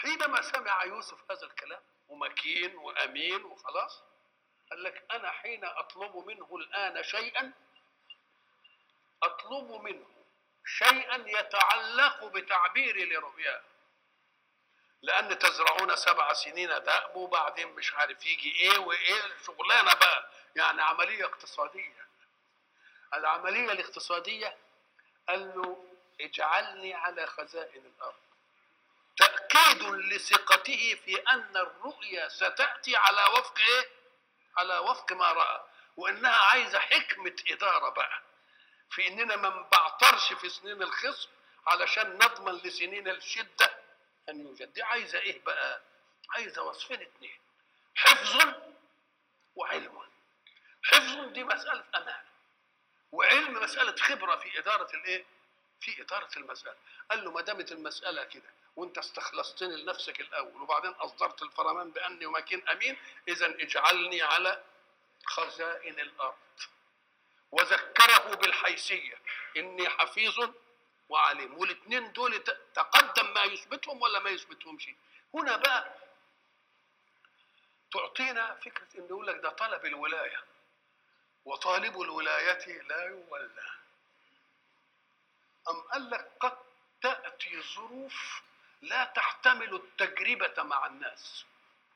حينما سمع يوسف هذا الكلام ومكين وامين وخلاص قال لك انا حين اطلب منه الان شيئا اطلب منه شيئا يتعلق بتعبيري لرؤياه لان تزرعون سبع سنين دأب وبعدين مش عارف يجي ايه وايه شغلانه بقى يعني عمليه اقتصاديه العمليه الاقتصاديه قال له اجعلني على خزائن الارض تاكيد لثقته في ان الرؤيا ستاتي على وفق ايه على وفق ما راى وانها عايزه حكمه اداره بقى في اننا ما نبعترش في سنين الخصم علشان نضمن لسنين الشده ان يوجد دي عايزه ايه بقى عايزه وصفين اتنين حفظ وعلم حفظ دي مساله امانه وعلم مساله خبره في اداره الايه في اداره المساله قال له ما دامت المساله كده وانت استخلصتني لنفسك الاول وبعدين اصدرت الفرمان باني مكين امين اذا اجعلني على خزائن الارض وذكره بالحيثيه اني حفيظ وعليم والاثنين دول ت- تقدم ما يثبتهم ولا ما يثبتهمش هنا بقى تعطينا فكره ان يقول لك ده طلب الولايه وطالب الولايه لا يولى أم قال لك قد تأتي ظروف لا تحتمل التجربة مع الناس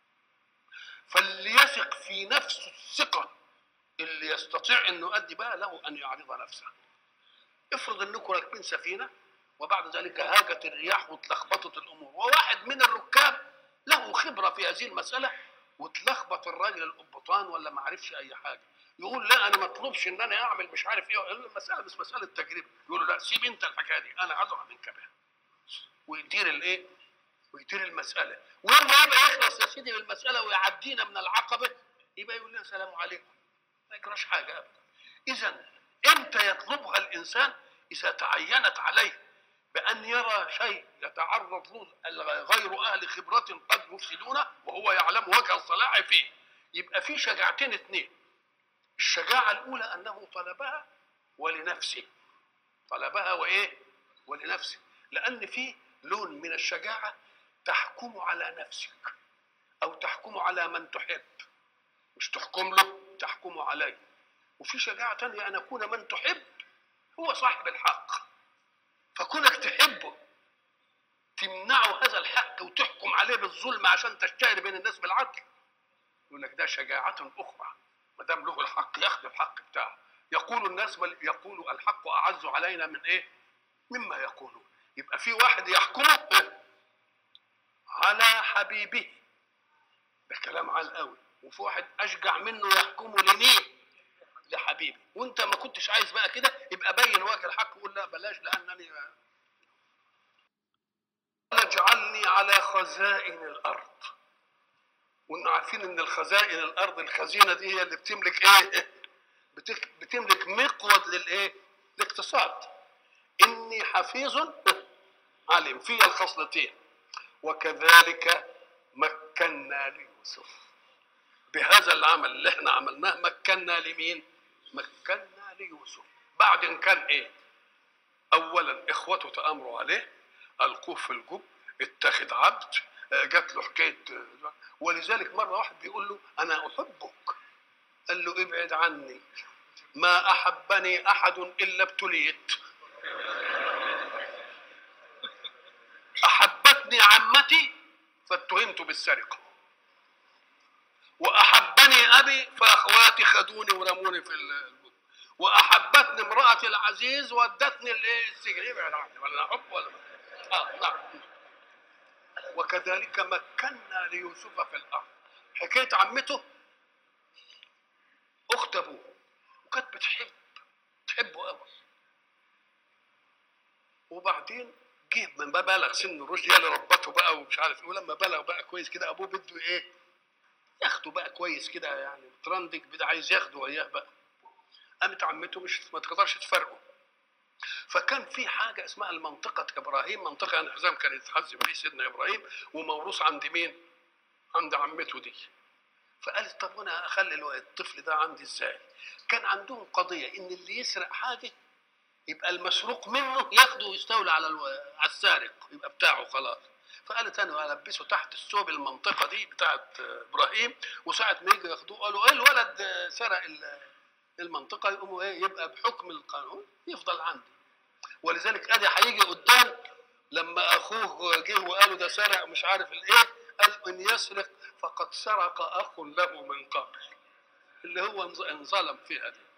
فليثق في نفسه الثقة اللي يستطيع انه يؤدي بقى له ان يعرض نفسه افرض انكم راكبين سفينة وبعد ذلك هاجت الرياح واتلخبطت الامور وواحد من الركاب له خبرة في هذه المسألة واتلخبط الراجل القبطان ولا ما عرفش اي حاجة يقول لا انا ما اطلبش ان انا اعمل مش عارف ايه يقول له المساله مش مساله تجربه يقول له لا سيب انت الحكايه دي انا ازرع منك بها ويدير الايه ويدير المساله ولما يبقى يخلص يا سيدي من المساله ويعدينا من العقبه يبقى يقول لنا سلام عليكم ما يجراش حاجه ابدا اذا امتى يطلبها الانسان اذا تعينت عليه بان يرى شيء يتعرض له غير اهل خبره قد يفسدونه وهو يعلم وجه الصلاح فيه يبقى في شجاعتين اثنين الشجاعة الأولى أنه طلبها ولنفسه طلبها وإيه؟ ولنفسه لأن في لون من الشجاعة تحكم على نفسك أو تحكم على من تحب مش تحكم له تحكم عليه وفي شجاعة تانية أن يكون من تحب هو صاحب الحق فكونك تحبه تمنعه هذا الحق وتحكم عليه بالظلم عشان تشتهر بين الناس بالعدل يقول لك ده شجاعة أخرى ما دام له الحق ياخذ الحق بتاعه يقول الناس بل يقول الحق اعز علينا من ايه؟ مما يقولون يبقى في واحد يحكمه على حبيبه ده كلام عال قوي وفي واحد اشجع منه يحكمه لمين؟ لحبيبي وانت ما كنتش عايز بقى كده يبقى بين وجه الحق وقول لا بلاش لانني اجعلني على خزائن الارض وانتم عارفين ان الخزائن الارض الخزينه دي هي اللي بتملك ايه؟ بتك بتملك مقود للايه؟ الاقتصاد. اني حفيظ عليم فيها الخصلتين وكذلك مكنا ليوسف بهذا العمل اللي احنا عملناه مكنا لمين؟ مكنا ليوسف بعد ان كان ايه؟ اولا اخوته تامروا عليه القوه في الجب اتخذ عبد جات له حكايه ولذلك مره واحد بيقول له انا احبك قال له ابعد عني ما احبني احد الا ابتليت احبتني عمتي فاتهمت بالسرقه واحبني ابي فاخواتي خدوني ورموني في الجب واحبتني امراتي العزيز ودتني الايه السجن ابعد عني ولا احب ولا اه نعم وكذلك مكنا ليوسف في الارض حكايه عمته اخت ابوه وكانت بتحب تحبه قوي وبعدين جه من بقى بلغ سن الرشد هي اللي ربته بقى ومش عارف ايه ولما بلغ بقى كويس كده ابوه بده ايه ياخده بقى كويس كده يعني ترندك بده عايز ياخده وياه بقى قامت عمته مش ما تقدرش تفرقه فكان في حاجه اسمها المنطقه ابراهيم منطقه انحزام كان يتحزم فيه سيدنا ابراهيم وموروث عند مين؟ عند عمته دي فقالت طب وانا اخلي الطفل ده عندي ازاي؟ كان عندهم قضيه ان اللي يسرق حاجه يبقى المسروق منه ياخده ويستولى على الو... على السارق يبقى بتاعه خلاص فقال تاني البسه تحت الثوب المنطقه دي بتاعت ابراهيم وساعه ما يجوا ياخدوه قالوا ايه الولد سرق ال- المنطقه يقوموا ايه يبقى بحكم القانون يفضل عندي ولذلك ادي هيجي قدام لما اخوه جه وقالوا ده سرق مش عارف الايه قال ان يسرق فقد سرق اخ له من قبل اللي هو انظ- انظلم فيها دي